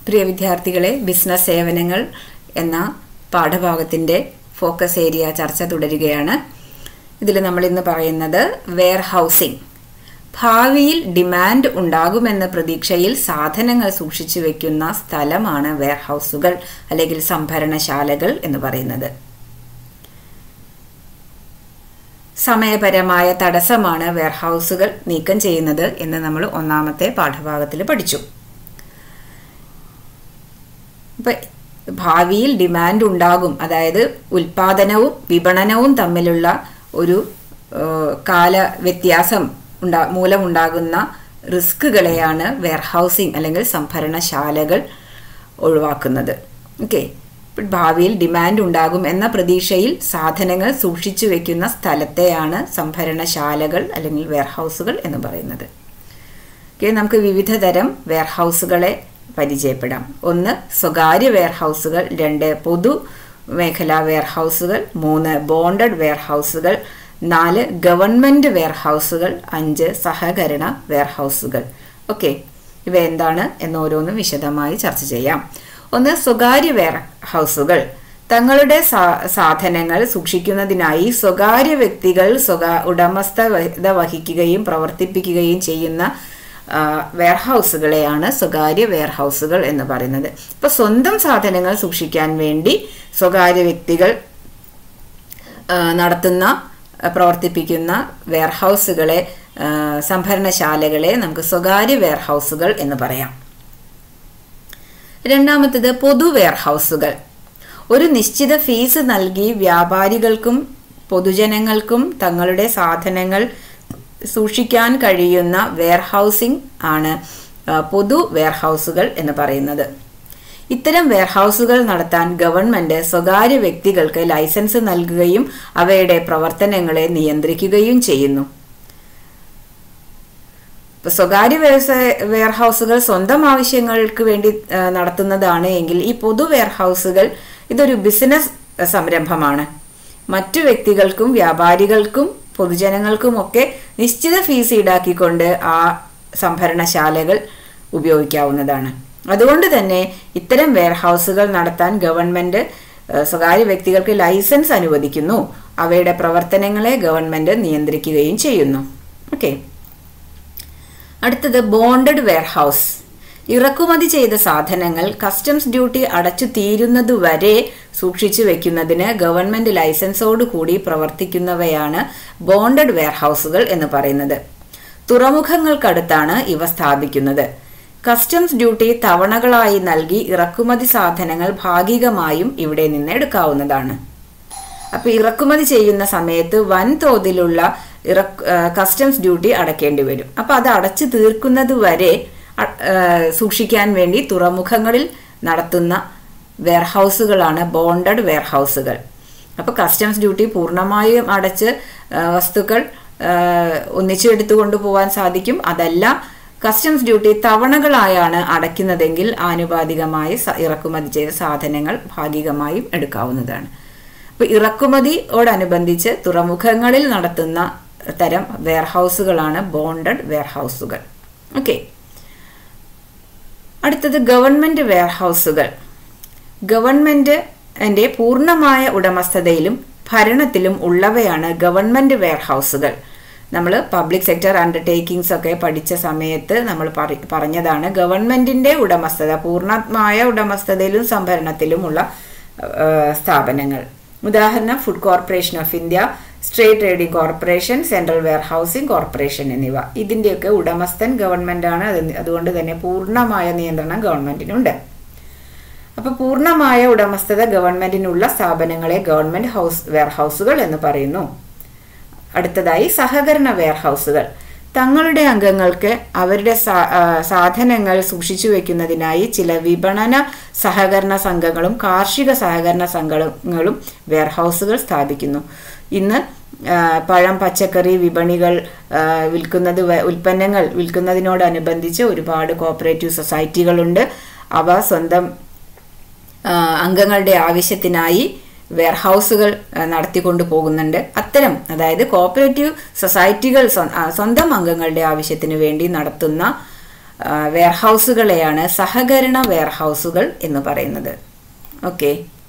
പ്രിയ വിദ്യാർത്ഥികളെ ബിസിനസ് സേവനങ്ങൾ എന്ന പാഠഭാഗത്തിൻ്റെ ഫോക്കസ് ഏരിയ ചർച്ച തുടരുകയാണ് ഇതിൽ നമ്മൾ ഇന്ന് പറയുന്നത് വെയർ ഹൗസിംഗ് ഭാവിയിൽ ഡിമാൻഡ് ഉണ്ടാകുമെന്ന പ്രതീക്ഷയിൽ സാധനങ്ങൾ സൂക്ഷിച്ചു വെക്കുന്ന സ്ഥലമാണ് വെയർ ഹൗസുകൾ അല്ലെങ്കിൽ സംഭരണശാലകൾ എന്ന് പറയുന്നത് സമയപരമായ തടസ്സമാണ് വെയർഹൗസുകൾ നീക്കം ചെയ്യുന്നത് എന്ന് നമ്മൾ ഒന്നാമത്തെ പാഠഭാഗത്തിൽ പഠിച്ചു ഇപ്പം ഭാവിയിൽ ഡിമാൻഡ് ഉണ്ടാകും അതായത് ഉൽപാദനവും വിപണനവും തമ്മിലുള്ള ഒരു കാല വ്യത്യാസം ഉണ്ടാ മൂലമുണ്ടാകുന്ന റിസ്കുകളെയാണ് വെയർഹൗസിംഗ് അല്ലെങ്കിൽ സംഭരണശാലകൾ ഒഴിവാക്കുന്നത് ഓക്കെ ഭാവിയിൽ ഡിമാൻഡ് ഉണ്ടാകും എന്ന പ്രതീക്ഷയിൽ സാധനങ്ങൾ സൂക്ഷിച്ചു വെക്കുന്ന സ്ഥലത്തെയാണ് സംഭരണശാലകൾ അല്ലെങ്കിൽ വെയർഹൗസുകൾ എന്ന് പറയുന്നത് ഓക്കെ നമുക്ക് വിവിധ തരം വെയർഹൗസുകളെ പരിചയപ്പെടാം ഒന്ന് സ്വകാര്യ വെയർഹൗസുകൾ രണ്ട് പൊതു മേഖലാ വെയർഹൗസുകൾ മൂന്ന് ബോണ്ടഡ് വെയർഹൗസുകൾ നാല് ഗവൺമെൻറ് വെയർഹൗസുകൾ അഞ്ച് സഹകരണ വെയർഹൗസുകൾ ഓക്കെ ഇവ എന്താണ് എന്ന് ഓരോന്നും വിശദമായി ചർച്ച ചെയ്യാം ഒന്ന് സ്വകാര്യ വെയർ ഹൗസുകൾ തങ്ങളുടെ സാധനങ്ങൾ സൂക്ഷിക്കുന്നതിനായി സ്വകാര്യ വ്യക്തികൾ സ്വകാ ഉടമസ്ഥത വഹിക്കുകയും പ്രവർത്തിപ്പിക്കുകയും ചെയ്യുന്ന വെയർഹൗസുകളെയാണ് സ്വകാര്യ വെയർഹൗസുകൾ എന്ന് പറയുന്നത് ഇപ്പൊ സ്വന്തം സാധനങ്ങൾ സൂക്ഷിക്കാൻ വേണ്ടി സ്വകാര്യ വ്യക്തികൾ നടത്തുന്ന പ്രവർത്തിപ്പിക്കുന്ന വെയർഹൗസുകളെ സംഭരണശാലകളെ നമുക്ക് സ്വകാര്യ വെയർഹൗസുകൾ എന്ന് പറയാം രണ്ടാമത്തത് പൊതു വെയർഹൗസുകൾ ഒരു നിശ്ചിത ഫീസ് നൽകി വ്യാപാരികൾക്കും പൊതുജനങ്ങൾക്കും തങ്ങളുടെ സാധനങ്ങൾ സൂക്ഷിക്കാൻ കഴിയുന്ന വെയർഹൗസിംഗ് ആണ് പൊതു വെയർഹൗസുകൾ എന്ന് പറയുന്നത് ഇത്തരം വെയർഹൗസുകൾ നടത്താൻ ഗവൺമെന്റ് സ്വകാര്യ വ്യക്തികൾക്ക് ലൈസൻസ് നൽകുകയും അവയുടെ പ്രവർത്തനങ്ങളെ നിയന്ത്രിക്കുകയും ചെയ്യുന്നു സ്വകാര്യ വ്യവസായ വെയർഹൗസുകൾ സ്വന്തം ആവശ്യങ്ങൾക്ക് വേണ്ടി നടത്തുന്നതാണ് എങ്കിൽ ഈ പൊതു വെയർഹൗസുകൾ ഇതൊരു ബിസിനസ് സംരംഭമാണ് മറ്റു വ്യക്തികൾക്കും വ്യാപാരികൾക്കും പൊതുജനങ്ങൾക്കുമൊക്കെ നിശ്ചിത ഫീസ് ഈടാക്കിക്കൊണ്ട് ആ സംഭരണശാലകൾ ഉപയോഗിക്കാവുന്നതാണ് അതുകൊണ്ട് തന്നെ ഇത്തരം വെയർഹൗസുകൾ നടത്താൻ ഗവൺമെന്റ് സ്വകാര്യ വ്യക്തികൾക്ക് ലൈസൻസ് അനുവദിക്കുന്നു അവയുടെ പ്രവർത്തനങ്ങളെ ഗവൺമെന്റ് നിയന്ത്രിക്കുകയും ചെയ്യുന്നു ഓക്കെ അടുത്തത് ബോണ്ടഡ് വെയർഹൗസ് ഇറക്കുമതി ചെയ്ത സാധനങ്ങൾ കസ്റ്റംസ് ഡ്യൂട്ടി അടച്ചു തീരുന്നതുവരെ സൂക്ഷിച്ചു വെക്കുന്നതിന് ഗവൺമെന്റ് ലൈസൻസോട് കൂടി പ്രവർത്തിക്കുന്നവയാണ് ബോണ്ടഡ് വെയർഹൗസുകൾ എന്ന് പറയുന്നത് തുറമുഖങ്ങൾക്കടുത്താണ് ഇവ സ്ഥാപിക്കുന്നത് കസ്റ്റംസ് ഡ്യൂട്ടി തവണകളായി നൽകി ഇറക്കുമതി സാധനങ്ങൾ ഭാഗികമായും ഇവിടെ നിന്ന് എടുക്കാവുന്നതാണ് അപ്പൊ ഇറക്കുമതി ചെയ്യുന്ന സമയത്ത് വൻതോതിലുള്ള ഇറ കസ്റ്റംസ് ഡ്യൂട്ടി അടയ്ക്കേണ്ടി വരും അപ്പൊ അത് അടച്ചു തീർക്കുന്നത് വരെ സൂക്ഷിക്കാൻ വേണ്ടി തുറമുഖങ്ങളിൽ നടത്തുന്ന വെയർഹൗസുകളാണ് ബോണ്ടഡ് വെയർഹൗസുകൾ അപ്പോൾ കസ്റ്റംസ് ഡ്യൂട്ടി പൂർണ്ണമായും അടച്ച് വസ്തുക്കൾ ഒന്നിച്ചു എടുത്തു കൊണ്ടുപോകാൻ സാധിക്കും അതല്ല കസ്റ്റംസ് ഡ്യൂട്ടി തവണകളായാണ് അടയ്ക്കുന്നതെങ്കിൽ ആനുപാതികമായി ഇറക്കുമതി ചെയ്ത സാധനങ്ങൾ ഭാഗികമായും എടുക്കാവുന്നതാണ് അപ്പോൾ ഇറക്കുമതിയോടനുബന്ധിച്ച് തുറമുഖങ്ങളിൽ നടത്തുന്ന തരം വെയർഹൗസുകളാണ് ബോണ്ടഡ് വെയർഹൗസുകൾ ഓക്കെ അടുത്തത് ഗവൺമെന്റ് വെയർഹൗസുകൾ ഗവൺമെന്റിന്റെ പൂർണ്ണമായ ഉടമസ്ഥതയിലും ഭരണത്തിലും ഉള്ളവയാണ് ഗവൺമെന്റ് വെയർഹൗസുകൾ നമ്മൾ പബ്ലിക് സെക്ടർ അണ്ടർടേക്കിങ്സ് ഒക്കെ പഠിച്ച സമയത്ത് നമ്മൾ പറഞ്ഞതാണ് ഗവൺമെന്റിന്റെ ഉടമസ്ഥത പൂർണ്ണമായ ഉടമസ്ഥതയിലും സംഭരണത്തിലുമുള്ള സ്ഥാപനങ്ങൾ ഉദാഹരണം food corporation of India state trading corporation central warehousing corporation എന്നിവ ഇതിൻ്റെയൊക്കെ ഉടമസ്ഥൻ ഗവൺമെൻറ്റാണ് അതുകൊണ്ട് തന്നെ പൂർണ്ണമായ നിയന്ത്രണം ഗവൺമെൻറ്റിനുണ്ട് അപ്പോൾ പൂർണ്ണമായ ഉടമസ്ഥത ഗവൺമെൻറ്റിനുള്ള സ്ഥാപനങ്ങളെ ഗവൺമെൻറ് ഹൗസ് വെയർ ഹൗസുകൾ എന്ന് പറയുന്നു അടുത്തതായി സഹകരണ വെയർ ഹൗസുകൾ തങ്ങളുടെ അംഗങ്ങൾക്ക് അവരുടെ സാധനങ്ങൾ സൂക്ഷിച്ചു വെക്കുന്നതിനായി ചില വിപണന സഹകരണ സംഘങ്ങളും കാർഷിക സഹകരണ സംഘങ്ങളും വെയർഹൗസുകൾ സ്ഥാപിക്കുന്നു ഇന്ന് പഴം പച്ചക്കറി വിപണികൾ വിൽക്കുന്നത് ഉൽപ്പന്നങ്ങൾ വിൽക്കുന്നതിനോടനുബന്ധിച്ച് ഒരുപാട് കോപ്പറേറ്റീവ് സൊസൈറ്റികളുണ്ട് അവ സ്വന്തം അംഗങ്ങളുടെ ആവശ്യത്തിനായി വെയർഹൗസുകൾ നടത്തിക്കൊണ്ടു പോകുന്നുണ്ട് അത്തരം അതായത് കോപ്പറേറ്റീവ് സൊസൈറ്റികൾ സ്വന്തം അംഗങ്ങളുടെ ആവശ്യത്തിന് വേണ്ടി നടത്തുന്ന വെയർഹൗസുകളെയാണ് സഹകരണ വെയർഹൗസുകൾ എന്ന് പറയുന്നത് ഓക്കെ